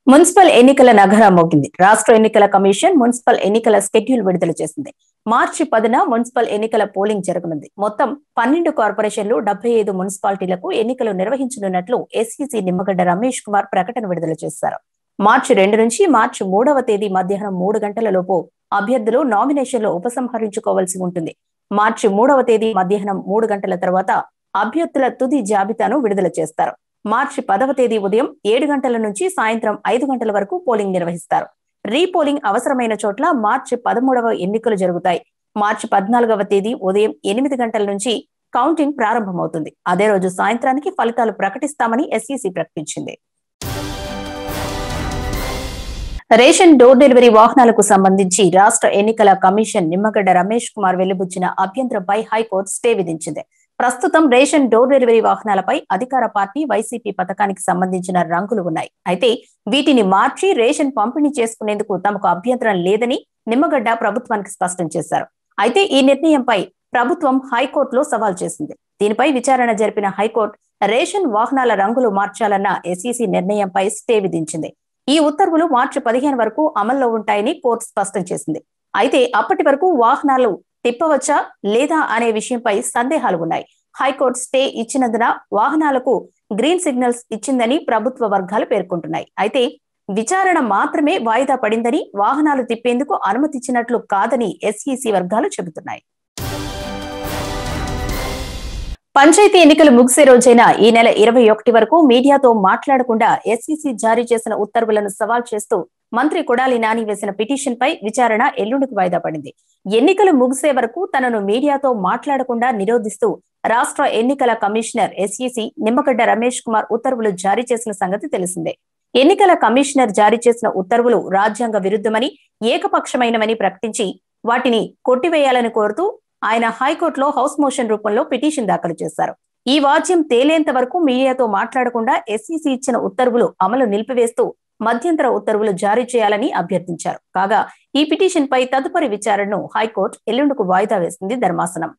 municipal ఎన్నికల నగర మోగింది రాష్ట్ర ఎన్నికల కమిషన్ మున్సిపల్ ఎన్నికల స్కెడ్యూల్ విడుదల చేసింది మార్చి పదిన మున్సిపల్ ఎన్నికల పోలింగ్ జరగనుంది మొత్తం పన్నెండు కార్పొరేషన్లు డెబ్బై ఐదు మున్సిపాలిటీలకు ఎన్నికలు నిర్వహించనున్నట్లు ఎస్ఈసీ నిమ్మగడ్డ రమేష్ కుమార్ ప్రకటన విడుదల చేశారు మార్చి రెండు నుంచి మార్చి మూడవ తేదీ మధ్యాహ్నం మూడు గంటల లోపు అభ్యర్థులు నామినేషన్లు ఉపసంహరించుకోవాల్సి ఉంటుంది మార్చి మూడవ తేదీ మధ్యాహ్నం మూడు గంటల తర్వాత అభ్యర్థుల తుది జాబితాను విడుదల చేస్తారు మార్చి పదవ తేదీ ఉదయం ఏడు గంటల నుంచి సాయంత్రం ఐదు గంటల వరకు పోలింగ్ నిర్వహిస్తారు రీపోలింగ్ అవసరమైన చోట్ల మార్చి పదమూడవ ఎన్నికలు జరుగుతాయి మార్చి పద్నాలుగవ తేదీ ఉదయం ఎనిమిది గంటల నుంచి కౌంటింగ్ ప్రారంభమవుతుంది అదే రోజు సాయంత్రానికి ఫలితాలు ప్రకటిస్తామని ఎస్ఈసీ ప్రకటించింది రేషన్ డోర్ డెలివరీ వాహనాలకు సంబంధించి రాష్ట్ర ఎన్నికల కమిషన్ నిమ్మగడ్డ రమేష్ కుమార్ వెలుబుచ్చిన అభ్యంతరంపై హైకోర్టు స్టే విధించింది ప్రస్తుతం రేషన్ డోర్ డెలివరీ వాహనాలపై అధికార పార్టీ వైసీపీ పథకానికి సంబంధించిన రంగులు ఉన్నాయి అయితే వీటిని మార్చి రేషన్ పంపిణీ చేసుకునేందుకు తమకు అభ్యంతరం లేదని నిమ్మగడ్డ ప్రభుత్వానికి స్పష్టం చేశారు అయితే ఈ నిర్ణయంపై ప్రభుత్వం హైకోర్టులో సవాల్ చేసింది దీనిపై విచారణ జరిపిన హైకోర్టు రేషన్ వాహనాల రంగులు మార్చాలన్న ఎస్ఈసీ నిర్ణయంపై స్టే విధించింది ఈ ఉత్తర్వులు మార్చి పదిహేను వరకు అమల్లో ఉంటాయని కోర్టు స్పష్టం చేసింది అయితే అప్పటి వరకు వాహనాలు తిప్పవచ్చా లేదా అనే విషయంపై సందేహాలు ఉన్నాయి హైకోర్టు స్టే ఇచ్చినందున వాహనాలకు గ్రీన్ సిగ్నల్స్ ఇచ్చిందని ప్రభుత్వ వర్గాలు పేర్కొంటున్నాయి అయితే విచారణ మాత్రమే వాయిదా పడిందని వాహనాలు తిప్పేందుకు అనుమతిచ్చినట్లు కాదని ఎస్ఈసీ వర్గాలు చెబుతున్నాయి పంచాయతీ ఎన్నికలు ముగిసే రోజైన ఈ నెల ఇరవై ఒకటి వరకు మీడియాతో మాట్లాడకుండా ఎస్ఈసీ జారీ చేసిన ఉత్తర్వులను సవాల్ చేస్తూ మంత్రి కొడాలి నాని వేసిన పిటిషన్ పై విచారణ ఎల్లుండికి వాయిదా పడింది ఎన్నికలు ముగిసే వరకు తనను మీడియాతో మాట్లాడకుండా నిరోధిస్తూ రాష్ట్ర ఎన్నికల కమిషనర్ ఎస్ఈసీ నిమ్మగడ్డ రమేష్ కుమార్ ఉత్తర్వులు జారీ చేసిన సంగతి తెలిసిందే ఎన్నికల కమిషనర్ జారీ చేసిన ఉత్తర్వులు రాజ్యాంగ విరుద్ధమని ఏకపక్షమైనవని ప్రకటించి వాటిని కొట్టివేయాలని కోరుతూ ఆయన హైకోర్టులో హౌస్ మోషన్ రూపంలో పిటిషన్ దాఖలు చేశారు ఈ వాద్యం తేలేంత వరకు మీడియాతో మాట్లాడకుండా ఎస్ఈసీ ఇచ్చిన ఉత్తర్వులు అమలు నిలిపివేస్తూ మధ్యంతర ఉత్తర్వులు జారీ చేయాలని అభ్యర్థించారు కాగా ఈ పిటిషన్ పై తదుపరి విచారణను హైకోర్టు ఎల్లుండుకు వాయిదా వేసింది ధర్మాసనం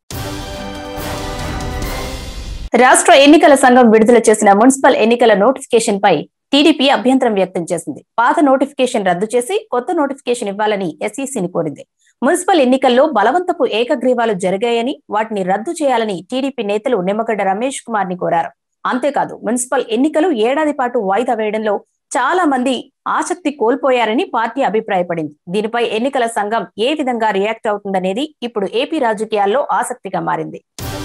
రాష్ట్ర ఎన్నికల సంఘం విడుదల చేసిన మున్సిపల్ ఎన్నికల నోటిఫికేషన్ పై టీడీపీ అభ్యంతరం వ్యక్తం చేసింది పాత నోటిఫికేషన్ రద్దు చేసి కొత్త నోటిఫికేషన్ ఇవ్వాలని ఎస్ఈసీని కోరింది మున్సిపల్ ఎన్నికల్లో బలవంతపు ఏకగ్రీవాలు జరిగాయని వాటిని రద్దు చేయాలని టీడీపీ నేతలు నిమ్మగడ్డ రమేష్ కుమార్ ని కోరారు అంతేకాదు మున్సిపల్ ఎన్నికలు ఏడాది పాటు వాయిదా వేయడంలో చాలా మంది ఆసక్తి కోల్పోయారని పార్టీ అభిప్రాయపడింది దీనిపై ఎన్నికల సంఘం ఏ విధంగా రియాక్ట్ అవుతుందనేది ఇప్పుడు ఏపీ రాజకీయాల్లో ఆసక్తిగా మారింది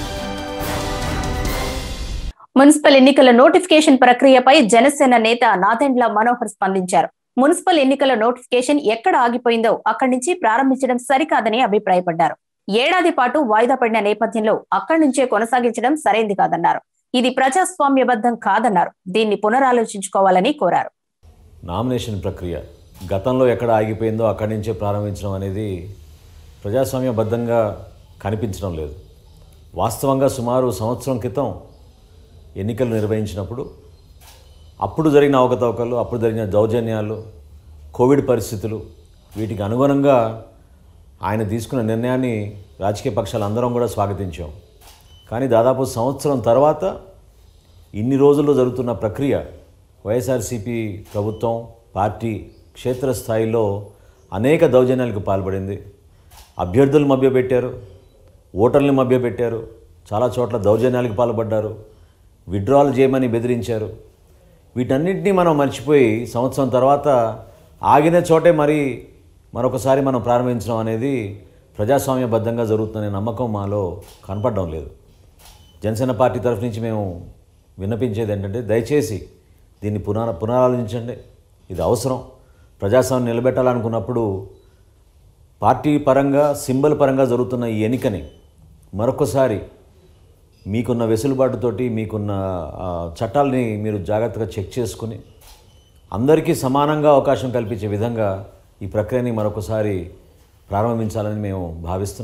మున్సిపల్ ఎన్నికల నోటిఫికేషన్ ప్రక్రియపై జనసేన నేత నాదెండ్ల మనోహర్ స్పందించారు మున్సిపల్ ఎన్నికల నోటిఫికేషన్ ఎక్కడ ఆగిపోయిందో అక్కడి నుంచి ప్రారంభించడం సరికాదని అభిప్రాయపడ్డారు ఏడాది పాటు వాయిదా పడిన నేపథ్యంలో అక్కడి నుంచే కొనసాగించడం సరైంది కాదన్నారు ఇది ప్రజాస్వామ్యబద్ధం కాదన్నారు దీన్ని పునరాలోచించుకోవాలని కోరారు నామినేషన్ ప్రక్రియ గతంలో ఎక్కడ ఆగిపోయిందో అక్కడి నుంచే ప్రారంభించడం అనేది ప్రజాస్వామ్యబద్ధంగా కనిపించడం లేదు వాస్తవంగా సుమారు సంవత్సరం క్రితం ఎన్నికలు నిర్వహించినప్పుడు అప్పుడు జరిగిన అవకతవకలు అప్పుడు జరిగిన దౌర్జన్యాలు కోవిడ్ పరిస్థితులు వీటికి అనుగుణంగా ఆయన తీసుకున్న నిర్ణయాన్ని రాజకీయ పక్షాలు అందరం కూడా స్వాగతించాం కానీ దాదాపు సంవత్సరం తర్వాత ఇన్ని రోజుల్లో జరుగుతున్న ప్రక్రియ వైఎస్ఆర్సీపీ ప్రభుత్వం పార్టీ క్షేత్రస్థాయిలో అనేక దౌర్జన్యాలకు పాల్పడింది అభ్యర్థులు మభ్యపెట్టారు ఓటర్లను మభ్యపెట్టారు చాలా చోట్ల దౌర్జన్యాలకు పాల్పడ్డారు విడ్రాల్ చేయమని బెదిరించారు వీటన్నింటినీ మనం మర్చిపోయి సంవత్సరం తర్వాత ఆగిన చోటే మరి మరొకసారి మనం ప్రారంభించడం అనేది ప్రజాస్వామ్యబద్ధంగా జరుగుతుందనే నమ్మకం మాలో కనపడడం లేదు జనసేన పార్టీ తరఫు నుంచి మేము విన్నపించేది ఏంటంటే దయచేసి దీన్ని పునర పునరాలోచించండి ఇది అవసరం ప్రజాస్వామ్యం నిలబెట్టాలనుకున్నప్పుడు పార్టీ పరంగా సింబల్ పరంగా జరుగుతున్న ఈ ఎన్నికని మరొకసారి మీకున్న వెసులుబాటుతోటి మీకున్న ఆ, చట్టాలని మీరు జాగ్రత్తగా చెక్ చేసుకుని అందరికీ సమానంగా అవకాశం కల్పించే విధంగా ఈ ప్రక్రియని మరొకసారి ప్రారంభించాలని మేము భావిస్తున్నాం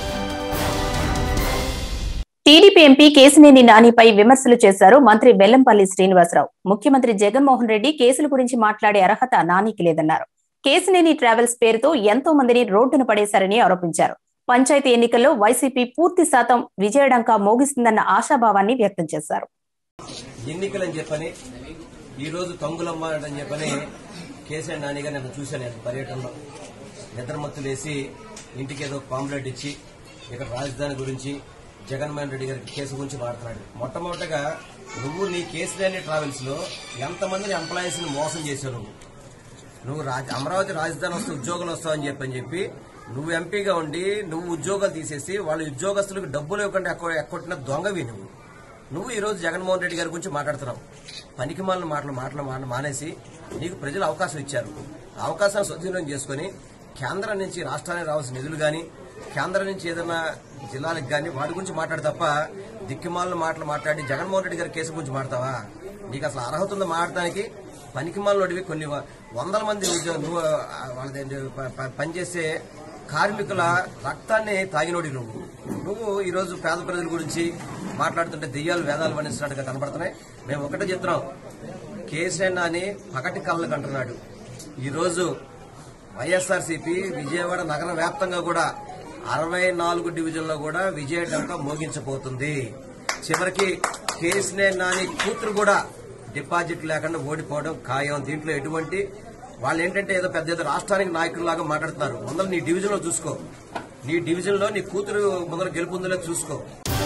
టీడీపీ ఎంపీ కేసినేని నానిపై విమర్శలు చేశారు మంత్రి వెల్లంపల్లి శ్రీనివాసరావు ముఖ్యమంత్రి జగన్మోహన్ రెడ్డి కేసుల గురించి మాట్లాడే అర్హత నానికి లేదన్నారు కేసినేని ట్రావెల్స్ పేరుతో ఎంతో మందిని రోడ్డున పడేశారని ఆరోపించారు పంచాయతీ ఎన్నికల్లో వైసీపీ పూర్తి శాతం విజయడంకా మోగిస్తుందన్న ఆశాభావాన్ని వ్యక్తం చేశారు ఎన్నికలని చెప్పని ఈ రోజు తంగులమ్మ అని చెప్పని కేసీఆర్ నానిగా నేను చూశాను నేను పర్యటనలో నిద్రమత్తులేసి ఇంటికి ఏదో పాంప్లెట్ ఇచ్చి ఇక్కడ రాజధాని గురించి జగన్మోహన్ రెడ్డి గారికి కేసు గురించి మాట్లాడు మొట్టమొదటగా నువ్వు నీ కేసీఆర్ ట్రావెల్స్ లో ఎంతమందిని ఎంప్లాయీస్ ని మోసం చేశావు నువ్వు నువ్వు రాజ- అమరావతి రాజధాని వస్తే ఉద్యోగాలు వస్తావని చెప్పని చెప్పి నువ్వు ఎంపీగా ఉండి నువ్వు ఉద్యోగాలు తీసేసి వాళ్ళ ఉద్యోగస్తులకు డబ్బులు ఇవ్వకుండా ఎక్క- ఎక్కొట్టిన దొంగవి నువ్వు నువ్వు ఈ రోజు జగన్మోహన్ రెడ్డి గారి గురించి మాట్లాడుతున్నావు పనికి మాలిన మాటలు మాటలు మా- మానేసి నీకు ప్రజలు అవకాశం ఇచ్చారు ఆ అవకాశాన్ని సద్వినియోగం చేసుకుని కేంద్రం నుంచి రాష్ట్రానికి రావాల్సిన నిధులు గాని కేంద్రం నుంచి ఏదైనా జిల్లాలకు గాని వాటి గురించి మాట్లాడు తప్ప దిక్కిమాలిన మాటలు మాట్లాడి జగన్మోహన్ రెడ్డి గారి కేసు గురించి మాట్లాడతావా నీకు అసలు అర్హత ఉందా మాట్లాడడానికి పనికిమాలినోడివి కొన్ని వ- వందల మంది ఉద్యోగ నువ్వు ఆ, వాళ్ళది ప- ప- పనిచేసే కార్మికుల రక్తాన్ని తాగినోడి నువ్వు నువ్వు ఈ రోజు పేద ప్రజల గురించి మాట్లాడుతుంటే దెయ్యాలు వేదాలు వర్ణిస్తున్నట్టుగా కనబడుతున్నాయి మేము ఒకటే చెప్తున్నాం కేసీఆర్ అని పగటి కళ్ళకు అంటున్నాడు ఈ రోజు వైఎస్ఆర్సీపీ విజయవాడ నగర వ్యాప్తంగా కూడా అరవై నాలుగు డివిజన్లో కూడా విజయ డంకా మోగించబోతుంది చివరికి కేసీఆర్ నాని కూతురు కూడా డిపాజిట్ లేకుండా ఓడిపోవడం ఖాయం దీంట్లో ఎటువంటి వాళ్ళు ఏంటంటే ఏదో పెద్ద ఏదో రాష్ట్రానికి నాయకుల్లాగా మాట్లాడుతున్నారు ముందర నీ డివిజన్ లో చూసుకో నీ డివిజన్ లో నీ కూతురు ముందర గెలుపొందేలా చూసుకో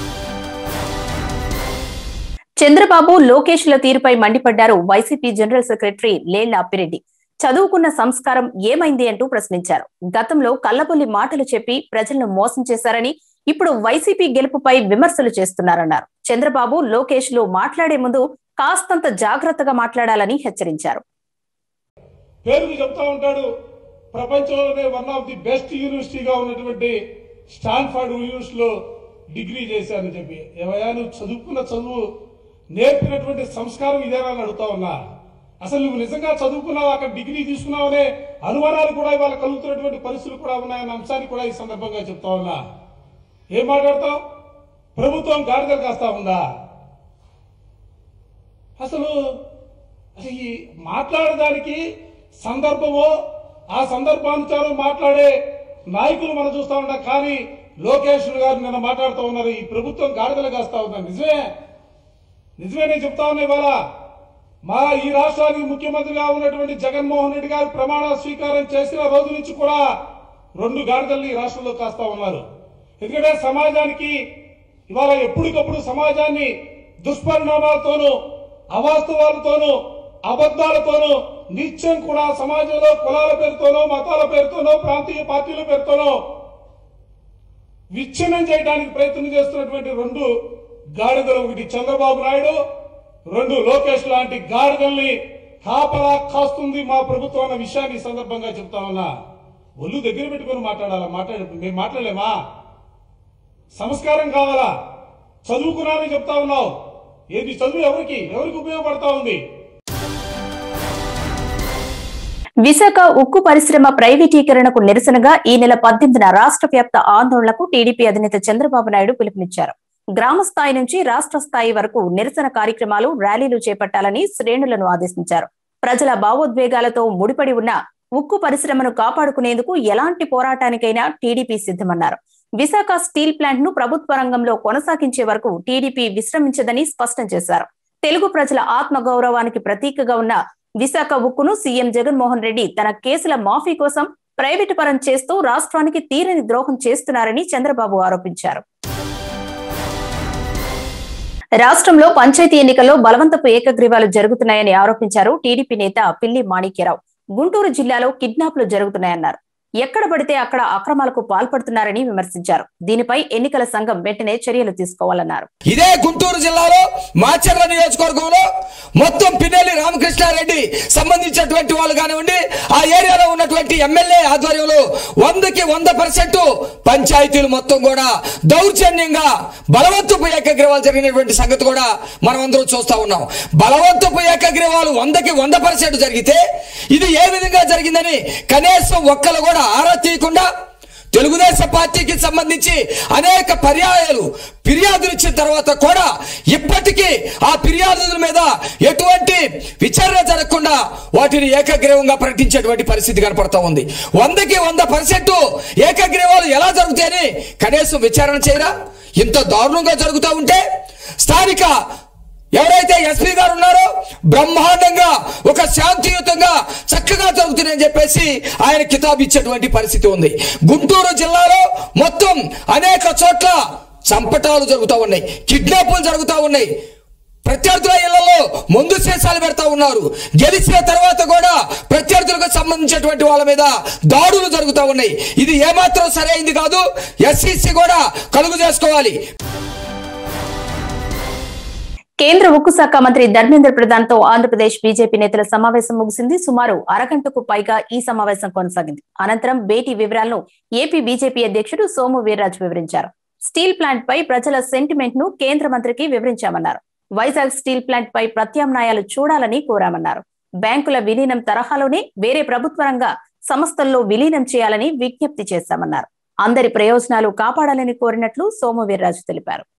చంద్రబాబు లోకేష్ ల తీరుపై మండిపడ్డారు YCP general secretary Lella Appireddy చదువుకున్న సంస్కారం ఏమైంది అంటూ ప్రశ్నించారు గతంలో కల్లబొల్లి మాటలు చెప్పి ప్రజలను మోసం చేశారని ఇప్పుడు వైసీపీ గెలుపుపై విమర్శలు చేస్తున్నారన్నారు చంద్రబాబు లోకేష్ లు మాట్లాడే ముందు కాస్తంత జాగ్రత్తగా మాట్లాడాలని హెచ్చరించారు పేరుకు చెప్తా ఉంటాడు ప్రపంచంలోనే వన్ ఆఫ్ ది బెస్ట్ యూనివర్సిటీగా ఉన్నటువంటి స్టాన్ఫర్డ్ యూనివర్సిటీలో డిగ్రీ చేశానని చెప్పి ఏమయ్యా నువ్వు చదువుకున్న చదువు నేర్పినటువంటి సంస్కారం ఇదేనా అని అడుగుతా ఉన్నా అసలు నువ్వు నిజంగా చదువుకున్నావు అక్కడ డిగ్రీ తీసుకున్నావనే అనుమానాలు కూడా ఇవాళ కలుగుతున్నటువంటి పరిస్థితులు కూడా ఉన్నాయన్న అంశాన్ని కూడా ఈ సందర్భంగా చెప్తా ఉన్నా ఏం మాట్లాడతావు ప్రభుత్వం గాడిదలు కాస్తా ఉందా అసలు అసలు ఈ మాట్లాడడానికి సందర్భమో ఆ సందర్భానుసారం మాట్లాడే నాయకులు మనం చూస్తా ఉంటాం కానీ లోకేష్ గారు నిన్న మాట్లాడుతూ ఉన్నారు ఈ ప్రభుత్వం గాడిదలు కాస్తా ఉన్నారు నిజమే నిజమే నేను చెప్తా ఉన్నా ఇవాళ మా ఈ రాష్ట్రానికి ముఖ్యమంత్రిగా ఉన్నటువంటి జగన్మోహన్ రెడ్డి గారు ప్రమాణ స్వీకారం చేసిన రోజు నుంచి కూడా రెండు గాడిదల్ని ఈ రాష్ట్రంలో కాస్తా ఉన్నారు ఎందుకంటే సమాజానికి ఇవాళ ఎప్పటికప్పుడు సమాజాన్ని దుష్పరిణామాలతోనూ అవాస్తవాలతోనూ అబద్ధాలతోనూ నిత్యం కూడా సమాజంలో కులాల పేరుతోనో మతాల పేరుతోనో ప్రాంతీయ పార్టీల పేరుతోనో విచ్ఛిన్నం చేయడానికి ప్రయత్నం చేస్తున్నటువంటి రెండు గాడిదలు ఒకటి చంద్రబాబు నాయుడు రెండు లోకేష్ లాంటి గాడిదల్ని కాపలా కాస్తుంది మా ప్రభుత్వం అన్న విషయాన్ని ఈ సందర్భంగా చెప్తా ఉన్నా ఒళ్ళు దగ్గర పెట్టుకొని మాట్లాడాలా మాట్లాడ మేము మాట్లాడలేమా సంస్కారం కావాలా చదువుకున్నానని చెప్తా ఉన్నావు ఏది చదువు ఎవరికి ఎవరికి ఉపయోగపడతా ఉంది విశాఖ ఉక్కు పరిశ్రమ ప్రైవేటీకరణకు నిరసనగా ఈ నెల పద్దెనిమిదిన రాష్ట్ర వ్యాప్త ఆందోళనకు టీడీపీ అధినేత చంద్రబాబు నాయుడు పిలుపునిచ్చారు గ్రామ స్థాయి నుంచి రాష్ట్ర స్థాయి వరకు నిరసన కార్యక్రమాలు ర్యాలీలు చేపట్టాలని శ్రేణులను ఆదేశించారు ప్రజల భావోద్వేగాలతో ముడిపడి ఉన్న ఉక్కు పరిశ్రమను కాపాడుకునేందుకు ఎలాంటి పోరాటానికైనా టీడీపీ సిద్ధమన్నారు విశాఖ స్టీల్ ప్లాంట్ ను ప్రభుత్వ రంగంలో కొనసాగించే వరకు టీడీపీ విశ్రమించదని స్పష్టం చేశారు తెలుగు ప్రజల ఆత్మ గౌరవానికి ప్రతీకగా ఉన్న విశాఖ ఉక్కును సీఎం జగన్మోహన్ రెడ్డి తన కేసుల మాఫీ కోసం ప్రైవేటు పరం చేస్తూ రాష్ట్రానికి తీరని ద్రోహం చేస్తున్నారని చంద్రబాబు ఆరోపించారు రాష్ట్రంలో పంచాయతీ ఎన్నికల్లో బలవంతపు ఏకగ్రీవాలు జరుగుతున్నాయని ఆరోపించారు టీడీపీ నేత పిల్లి మాణిక్యరావు గుంటూరు జిల్లాలో కిడ్నాప్లు జరుగుతున్నాయన్నారు ఎక్కడ పడితే అక్కడ అక్రమాలకు పాల్పడుతున్నారని విమర్శించారు దీనిపై ఎన్నికల సంఘం వెంటనే చర్యలు తీసుకోవాలన్నారు ఇదే గుంటూరు జిల్లాలో మాచర్ల నియోజకవర్గంలో మొత్తం పిన్నెల్లి రామకృష్ణారెడ్డి సంబంధించినటువంటి వాళ్ళు కానివ్వండి ఆ ఏరియాలో ఉన్నటువంటి ఎమ్మెల్యే ఆధ్వర్యంలో వందకి వంద పర్సెంట్ పంచాయతీలు మొత్తం కూడా దౌర్జన్యంగా బలవంతపు ఏకగ్రీవాలు జరిగినటువంటి సంగతి కూడా మనం అందరం చూస్తా ఉన్నాం బలవంతపు ఏకగ్రీవాలు వందకి వంద పర్సెంట్ జరిగితే ఇది ఏ విధంగా జరిగిందని కనీసం ఒక్కరు కూడా ఆరా తీయకుండా తెలుగుదేశం పార్టీకి సంబంధించి అనేక పర్యాయాలు ఫిర్యాదులు ఇచ్చిన తర్వాత కూడా ఇప్పటికీ ఆ ఫిర్యాదుల మీద ఎటువంటి విచారణ జరగకుండా వాటిని ఏకగ్రీవంగా ప్రకటించేటువంటి పరిస్థితి కనపడతా ఉంది వందకి వంద పర్సెంట్ ఏకగ్రీవాలు ఎలా జరుగుతాయని కనీసం విచారణ చేయరా ఇంత దారుణంగా జరుగుతూ ఉంటే స్థానిక ఎవరైతే ఎస్పీ గారు ఉన్నారో బ్రహ్మాండంగా ఒక శాంతియుతంగా చక్కగా జరుగుతుందని చెప్పేసి ఆయన కితాబ్ ఇచ్చేటువంటి పరిస్థితి ఉంది గుంటూరు జిల్లాలో మొత్తం అనేక చోట్ల చంపటాలు జరుగుతూ ఉన్నాయి కిడ్నాపులు జరుగుతూ ఉన్నాయి ప్రత్యర్థుల ఇళ్లలో ముందు శేషాలు పెడతా ఉన్నారు గెలిచిన తర్వాత కూడా ప్రత్యర్థులకు సంబంధించినటువంటి వాళ్ళ మీద దాడులు జరుగుతూ ఉన్నాయి ఇది ఏమాత్రం సరైంది కాదు ఎస్సీసీ కూడా కలుగు చేసుకోవాలి కేంద్ర ఉక్కు శాఖ మంత్రి ధర్మేంద్ర ప్రధాన్ తో ఆంధ్రప్రదేశ్ బీజేపీ నేతల సమావేశం ముగిసింది సుమారు అరగంటకు పైగా ఈ సమావేశం కొనసాగింది అనంతరం భేటీ వివరాలను ఏపీ బీజేపీ అధ్యక్షుడు సోము వీర్రాజు వివరించారు స్టీల్ ప్లాంట్ పై ప్రజల సెంటిమెంట్ ను కేంద్ర మంత్రికి వివరించామన్నారు వైజాగ్ స్టీల్ ప్లాంట్ పై ప్రత్యామ్నాయాలు చూడాలని కోరామన్నారు బ్యాంకుల విలీనం తరహాలోనే వేరే ప్రభుత్వ రంగ సంస్థల్లో విలీనం చేయాలని విజ్ఞప్తి చేశామన్నారు అందరి ప్రయోజనాలు కాపాడాలని కోరినట్లు సోము వీర్రాజు తెలిపారు